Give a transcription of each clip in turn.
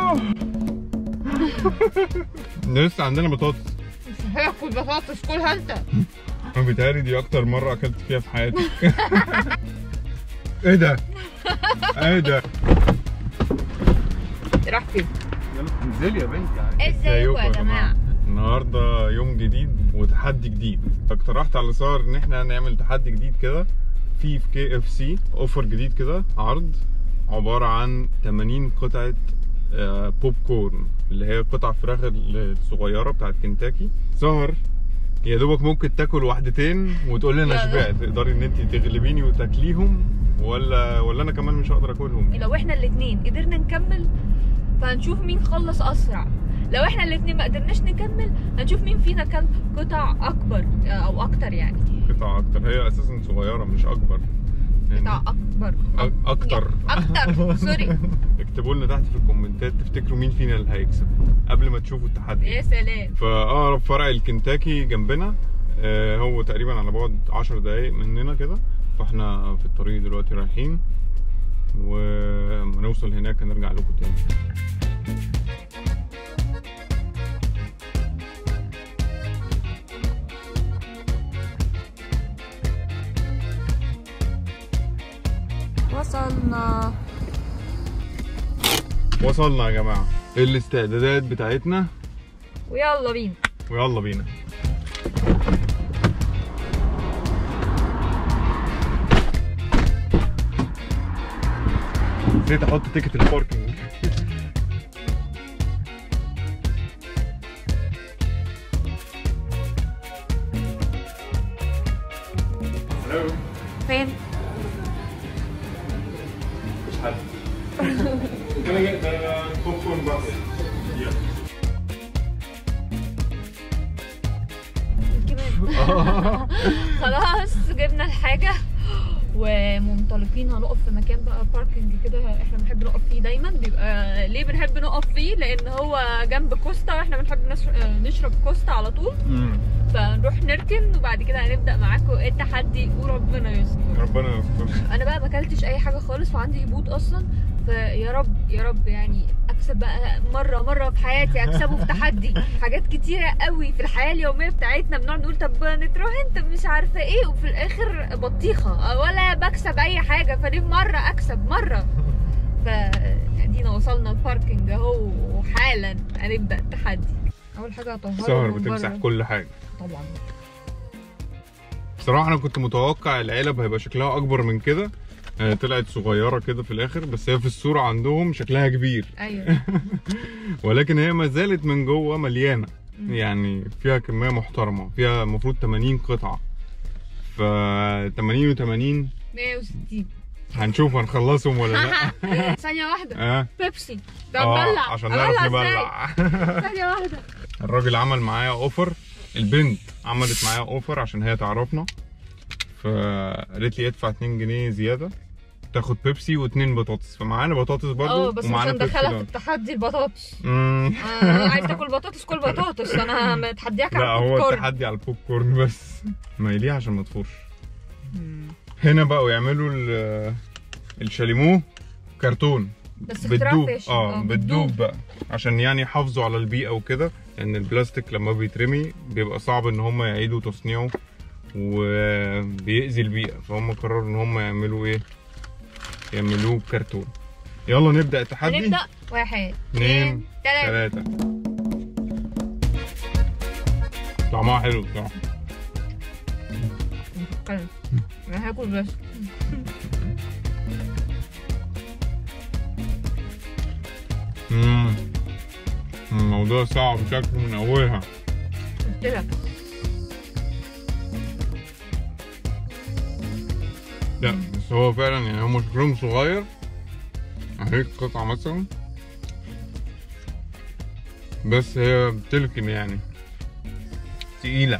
لسه عندنا بطاطس مش هاكل بطاطس كلها انت انا بيتهيألي دي اكتر مره اكلت فيها في حياتي ايه ده ايه ده راح فين يلا انزلي يا بنتي ازيكم يا جماعه النهارده يوم جديد وتحدي جديد اقترحت على سار ان احنا نعمل تحدي جديد كده في في كي اف سي اوفر جديد كده عرض عباره عن 80 قطعه آه، بوب كورن اللي هي قطع فراخ الصغيره بتاعت كنتاكي سهر يا دوبك ممكن تاكل واحدتين وتقول لي انا لا، لا. شبعت تقدري ان انت تغلبيني وتاكليهم ولا ولا انا كمان مش هقدر اكلهم لو احنا الاثنين قدرنا نكمل فهنشوف مين خلص اسرع لو احنا الاثنين ما قدرناش نكمل هنشوف مين فينا كل قطع اكبر او اكتر يعني قطع اكتر هي اساسا صغيره مش اكبر يعني قطع اكبر أك- اكتر اكتر سوري اكتبوا لنا تحت في الكومنتات تفتكروا مين فينا اللي هيكسب قبل ما تشوفوا التحدي يا سلام فاقرب فرع الكنتاكي جنبنا آه، هو تقريبا على بعد 10 دقايق مننا كده فاحنا في الطريق دلوقتي رايحين ولما نوصل هناك هنرجع لكم تاني وصلنا وصلنا يا جماعه الاستعدادات بتاعتنا ويلا بينا ويلا بينا نسيت احط تيكت الباركنج Hello. فين مش حد. Can I get the popcorn bucket? Yeah. خلاص جبنا الحاجة ومنطلقين هنقف في مكان بقى باركنج كده احنا بنحب نقف فيه دايما بيبقى ليه بنحب نقف فيه لان هو جنب كوستا واحنا بنحب نشر- نشرب كوستا على طول مم. فنروح نركن وبعد كده هنبدا معاكم التحدي وربنا يستر ربنا يستر انا بقى ما اكلتش اي حاجه خالص وعندي هبوط اصلا فيا رب يا رب يعني اكسب بقى مره مره في حياتي اكسبه في تحدي حاجات كتيره قوي في الحياه اليوميه بتاعتنا بنقعد نقول طب نتراهن طب مش عارفه ايه وفي الاخر بطيخه ولا بكسب اي حاجه فليه مره اكسب مره فادينا وصلنا الباركنج اهو وحالا هنبدا التحدي اول حاجه هطهرها سهر من بتمسح بره. كل حاجه طبعا بصراحه انا كنت متوقع العلب هيبقى شكلها اكبر من كده آه، طلعت صغيره كده في الاخر بس هي في الصوره عندهم شكلها كبير ايوه ولكن هي ما زالت من جوه مليانه مم. يعني فيها كميه محترمه فيها المفروض 80 قطعه ف 80 و80 160 هنشوف هنخلصهم ولا لا ثانية واحدة اه بيبسي ده اه نبلع عشان أبلع نعرف إزاي؟ نبلع ثانية واحدة الراجل عمل معايا اوفر البنت عملت معايا اوفر عشان هي تعرفنا فقالت لي ادفع 2 جنيه زياده تاخد بيبسي واتنين بطاطس فمعانا بطاطس برضه اه بس مش ومعانا هندخلها في بيبسي التحدي البطاطس مم. آه، عايز تاكل بطاطس كل بطاطس انا متحديك لا على هو البوب كورن. التحدي على البوب كورن بس ما يليه عشان ما تفورش هنا بقوا يعملوا ال- الشاليمو كرتون بس اختراع بتدوب فاشل. اه آه، بتدوب بتدوب. بقى عشان يعني يحافظوا على البيئه وكده لان البلاستيك لما بيترمي بيبقى صعب ان هم يعيدوا تصنيعه وبيأذي البيئه فهم قرروا ان هم يعملوا ايه يعملوه كرتون يلا نبدا التحدي هنبدأ واحد اتنين تلاتة ثلاثة طعمها حلو بصراحة قلب. انا هاكل بس مم. الموضوع صعب شكله من أولها قلت لك لا بس هو فعلا يعني هم شكلهم صغير اهي قطعة مثلا بس هي بتلكم يعني تقيلة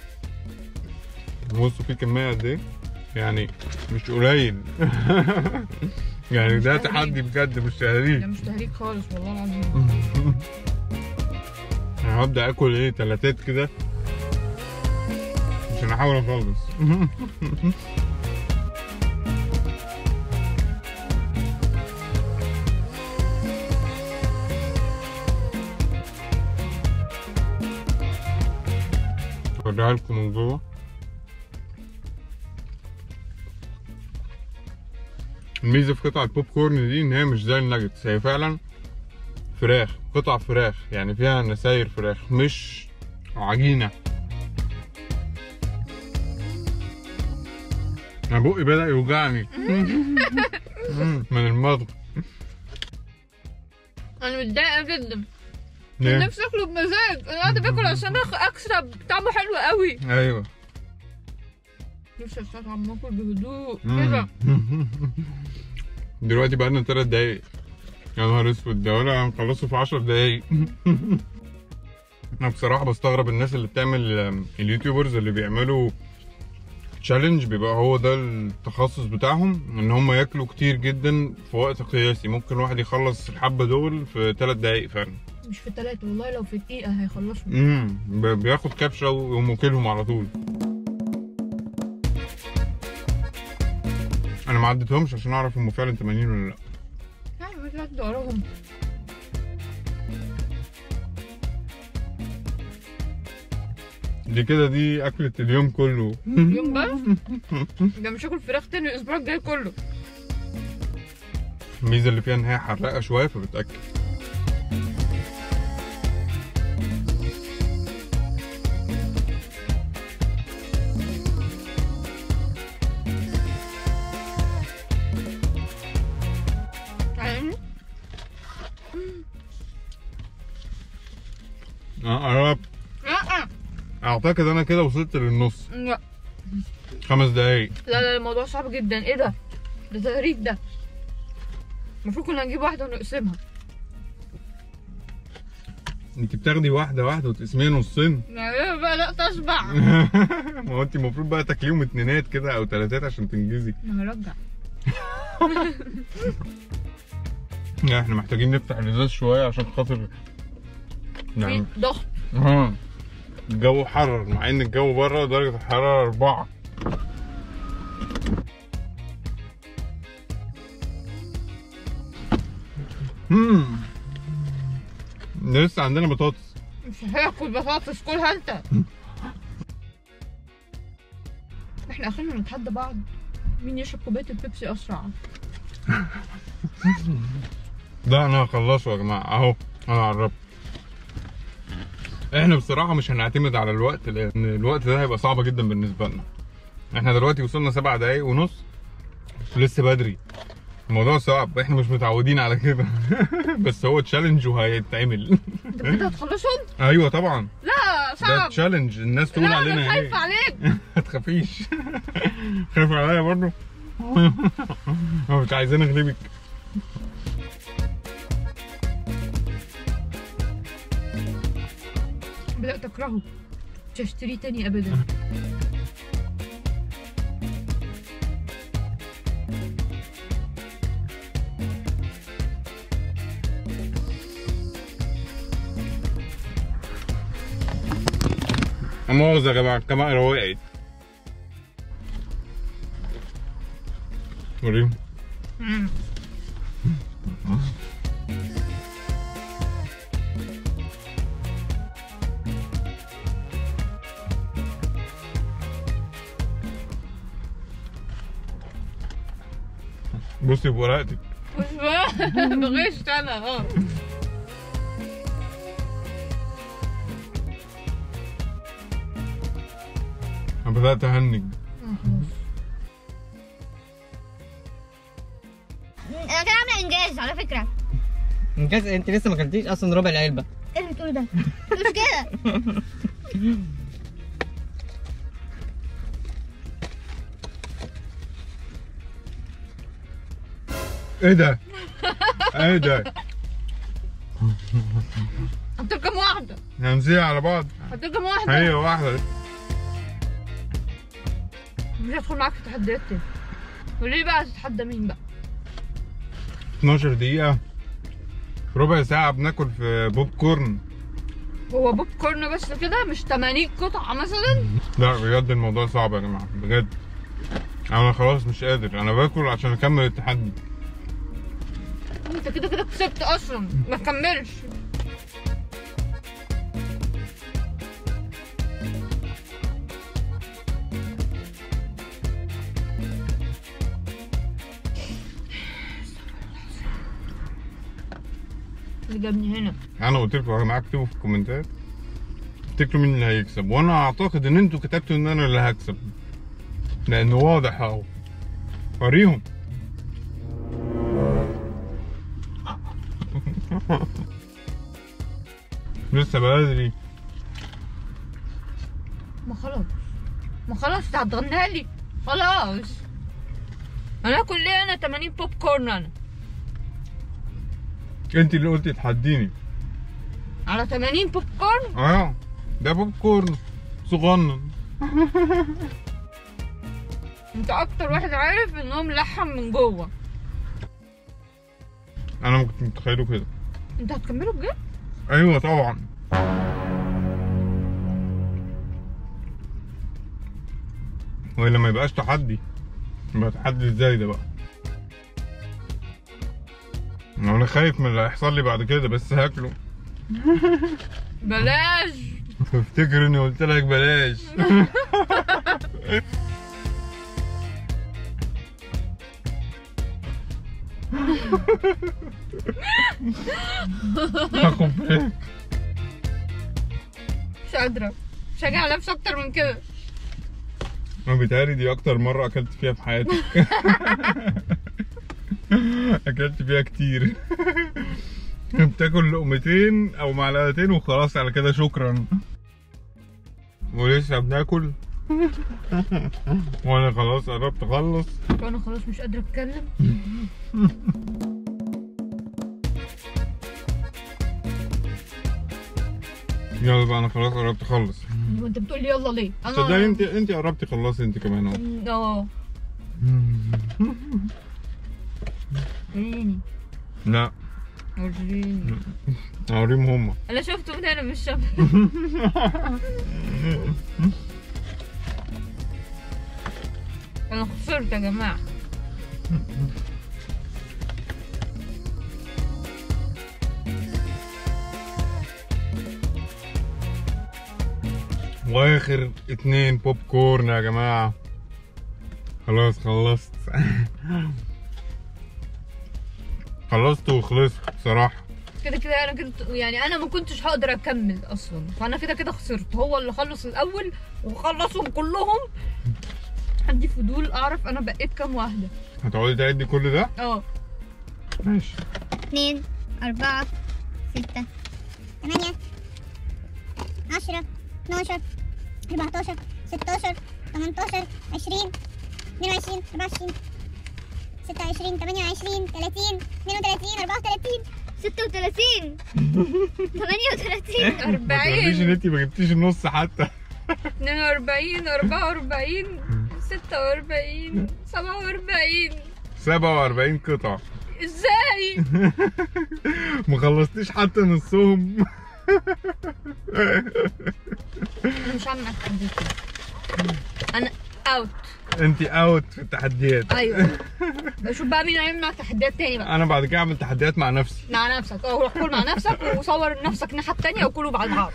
بصوا في كمية قد ايه يعني مش قليل يعني مش ده تهريج. تحدي بجد مش ده تهريج مش تهريج خالص والله العظيم انا هبدأ اكل ايه تلاتات كده عشان احاول اخلص اوريها لكم من جوه الميزه في قطع البوب كورن دي ان هي مش زي الناجتس هي فعلا فراخ قطع فراخ يعني فيها نساير فراخ مش عجينه انا بقي بدأ يوجعني من المضغ انا متضايقه جدا ليه؟ نفسي اكله بمزاج انا قاعده باكل عشان أخ- اكسب طعمه حلو قوي ايوه نفسي استطعم اكل بهدوء كده دلوقتي بقى لنا تلات دقايق يا نهار اسود ده ولا هنخلصه في 10 دقايق انا بصراحه بستغرب الناس اللي بتعمل آم، اليوتيوبرز اللي بيعملوا تشالنج بيبقى هو ده التخصص بتاعهم ان هم ياكلوا كتير جدا في وقت قياسي ممكن الواحد يخلص الحبه دول في ثلاث دقايق فعلا مش في ثلاثة والله لو في دقيقة هيخلصوا امم ب- بياخد كبشه ويقوم واكلهم على طول انا ما عدتهمش عشان اعرف هم فعلا 80 ولا لا يعني مش هاخد وراهم دي كده دي اكلة اليوم كله يوم بس ده مش هاكل فراخ تاني الاسبوع الجاي كله الميزة اللي فيها ان هي حراقة شوية فبتأكل يعني اه قربت لا اعتقد انا كده وصلت للنص لا خمس دقايق لا لا الموضوع صعب جدا ايه ده ده تهريج ده المفروض كنا نجيب واحدة ونقسمها انت بتاخدي واحدة واحدة وتقسميها نصين لا بقى لا تشبع ما هو انت المفروض بقى تاكليهم اتنينات كده او تلاتات عشان تنجزي انا هرجع لا احنا محتاجين نفتح الازاز شوية عشان خاطر يعني في ضغط اه الجو حرر مع ان الجو بره درجة الحرارة أربعة مم. لسه عندنا بطاطس مش هاكل بطاطس كلها انت احنا اخرنا نتحدى بعض مين يشرب كوبايه البيبسي اسرع ده انا هخلصه يا جماعة اهو انا قربت احنا بصراحة مش هنعتمد على الوقت لان الوقت ده هيبقى صعب جدا بالنسبة لنا احنا دلوقتي وصلنا سبع دقايق ونص لسه بدري الموضوع صعب احنا مش متعودين على كده بس هو تشالنج وهيتعمل انت كده هتخلصهم؟ ايوه طبعا لا ده صعب تشالنج الناس تقول لا علينا انا ايه خايفه عليك ما تخافيش خايف عليا برضه هو مش عايزين اغلبك بدات اكرهه مش هشتريه تاني ابدا لا مؤاخذة يا جماعة الكاميرا وقعت وريهم مم. بصي بورقتك مش بقى- بغش انا اه انا بدأت اهنج انا كده عامله انجاز على فكره انجاز انت لسه ما اكلتيش اصلا ربع العلبه ايه اللي بتقوله ده مش كده ايه ده؟ ايه ده؟ حط كام واحده هنزيها على بعض حط كام واحده هي واحدة مش هدخل معاك في تحديات تاني وليه بقى تتحدى مين بقى 12 دقيقة ربع ساعة بناكل في بوب كورن هو بوب كورن بس كده مش 80 قطعه مثلا لا بجد الموضوع صعب يا جماعة بجد انا خلاص مش قادر انا باكل عشان اكمل التحدي انت كده كده كسبت اصلا ما تكملش اللي جابني هنا انا قلت لكم يا جماعه اكتبوا في الكومنتات تفتكروا مين اللي هيكسب وانا اعتقد ان انتوا كتبتوا ان انا اللي هكسب لانه واضح اهو وريهم لسه بدري ما خلاص ما خلاص انت هتغنيها لي خلاص انا اكل ليه انا 80 بوب كورن انا انت اللي قلتي تحديني على 80 بوب كورن اه ده بوب كورن صغنن انت اكتر واحد عارف ان هو ملحم من جوه انا ما كنت متخيله كده انت هتكمله بجد ايوه طبعا ولا ما يبقاش تحدي يبقى تحدي ازاي ده بقى انا خايف من اللي هيحصل لي بعد كده بس هاكله بلاش افتكر اني قلت لك بلاش هاخد بريك مش قادره مش هاجي على نفسي اكتر من كده انا بيتهيألي دي اكتر مرة اكلت فيها في حياتي اكلت فيها كتير بتاكل لقمتين او معلقتين وخلاص على كده شكرا ولسه بناكل وانا خلاص قربت اخلص وانا خلاص مش قادره اتكلم يلا بقى انا خلاص قربت اخلص وانت بتقول لي يلا ليه انا صدقني انت انت قربتي خلصي انت كمان اهو اه وريني لا وريني اوريهم هما انا شفته من هنا مش شاف انا خسرت يا جماعه واخر اتنين بوب كورن يا جماعة خلاص خلصت خلصت وخلصت بصراحة كده كده انا كنت يعني انا ما كنتش هقدر اكمل اصلا فانا كده كده خسرت هو اللي خلص الاول وخلصهم كلهم عندي فضول اعرف انا بقيت كام واحده هتقعدي تعدي كل ده؟ اه ماشي اتنين أربعة ستة تمانية عشرة اتناشر أربعتاشر ستاشر تمنتاشر عشرين اتنين وعشرين أربعة وعشرين ستة وعشرين تمانية وعشرين تلاتين اتنين وتلاتين أربعة وتلاتين ستة وتلاتين تمانية وتلاتين ما تقوليش ان 40 انت ما جبتيش النص حتى 42 44 46 47 47 قطعة ازاي ما خلصتيش حتى نصهم انا مش هعمل معاك تحديات كده. انا اوت انت اوت في التحديات ايوه بشوف بقى مين هيعمل معاك تحديات تاني بقى انا بعد كده اعمل تحديات مع نفسي مع نفسك اه روح كل مع نفسك وصور نفسك الناحيه التانيه وكلوا بعد بعض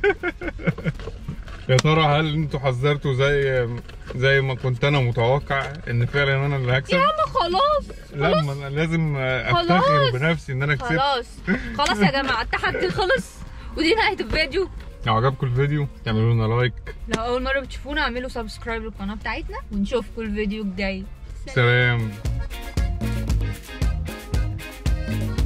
يا ترى هل انتوا حذرتوا زي زي ما كنت انا متوقع ان فعلا انا اللي هكسب يا عم خلاص لا ما انا لازم افتخر خلاص. بنفسي ان انا كسبت خلاص خلاص يا جماعه التحدي خلص ودي نهايه الفيديو لو عجبكم الفيديو تعملوا لنا لايك لو اول مره بتشوفونا اعملوا سبسكرايب للقناه بتاعتنا ونشوفكم الفيديو الجاي سلام